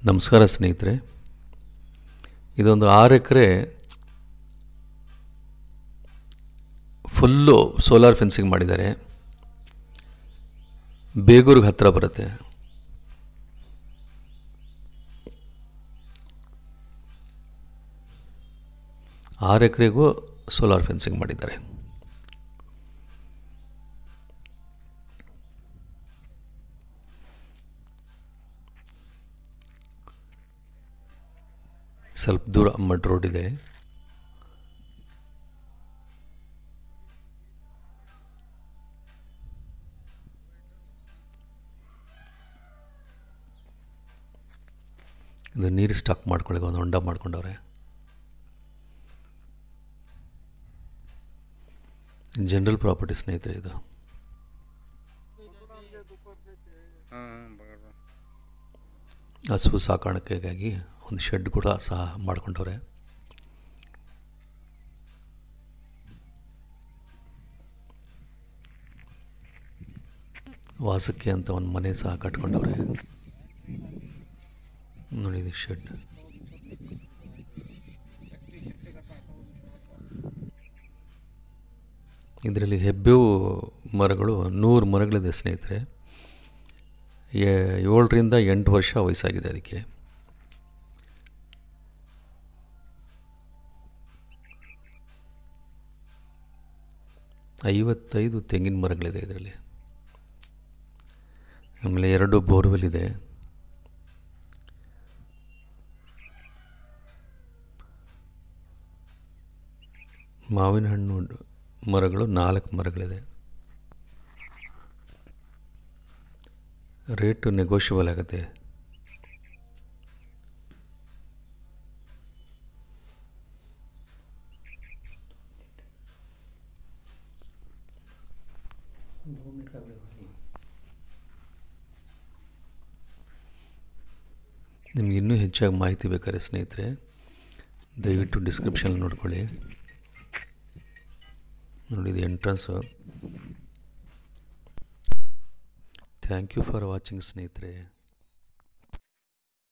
ನಮಸ್ಕಾರ ಸ್ನೇಹಿತರೆ ಇದೊಂದು ಆರು ಎಕರೆ ಫುಲ್ಲು ಸೋಲಾರ್ ಫೆನ್ಸಿಂಗ್ ಮಾಡಿದ್ದಾರೆ ಬೇಗೂರಿಗೆ ಹತ್ತಿರ ಬರುತ್ತೆ ಆರು ಎಕರೆಗೂ ಸೋಲಾರ್ ಫೆನ್ಸಿಂಗ್ ಮಾಡಿದ್ದಾರೆ ಸ್ವಲ್ಪ ದೂರ ಮಡ್ ರೋಡ್ ಇದೆ ಇದು ನೀರು ಸ್ಟಾಕ್ ಮಾಡ್ಕೊಳ್ಳಿ ಒಂದು ಹೊಂಡ ಮಾಡ್ಕೊಂಡವ್ರೆ ಜನರಲ್ ಪ್ರಾಪರ್ಟಿ ಸ್ನೇಹಿತರೆ ಇದು ಹಸು ಸಾಕಾಣಿಕೆಗಾಗಿ ಒಂದು ಶೆಡ್ ಕೂಡ ಸಹ ಮಾಡ್ಕೊಂಡವ್ರೆ ವಾಸಕ್ಕೆ ಅಂತ ಒಂದು ಮನೆ ಸಹ ಕಟ್ಕೊಂಡವ್ರೆ ನೋಡಿ ಇದು ಶೆಡ್ ಇದರಲ್ಲಿ ಹೆಬ್ಬೇವು ಮರಗಳು ನೂರು ಮರಗಳಿದೆ ಸ್ನೇಹಿತರೆ ಏ- ಏಳರಿಂದ ಎಂಟು ವರ್ಷ ವಯಸ್ಸಾಗಿದೆ ಅದಕ್ಕೆ ಐವತ್ತೈದು ತೆಂಗಿನ ಮರಗಳಿದೆ ಇದರಲ್ಲಿ ಆಮೇಲೆ ಎರಡು ಬೋರ್ವೆಲ್ ಇದೆ ಮಾವಿನ ಹಣ್ಣು ಮರಗಳು ನಾಲ್ಕು ಮರಗಳಿದೆ ರೇಟು ನೆಗೋಷಿಯಬಲ್ ಆಗುತ್ತೆ ನಿಮ್ಗೆ ಇನ್ನೂ ಹೆಚ್ಚಾಗಿ ಮಾಹಿತಿ ಬೇಕಾದ್ರೆ ಸ್ನೇಹಿತರೆ ದಯವಿಟ್ಟು ಡಿಸ್ಕ್ರಿಪ್ಷನಲ್ಲಿ ನೋಡ್ಕೊಳ್ಳಿ ನೋಡಿ ಇದು entrance thank you for watching ಸ್ನೇಹಿತರೆ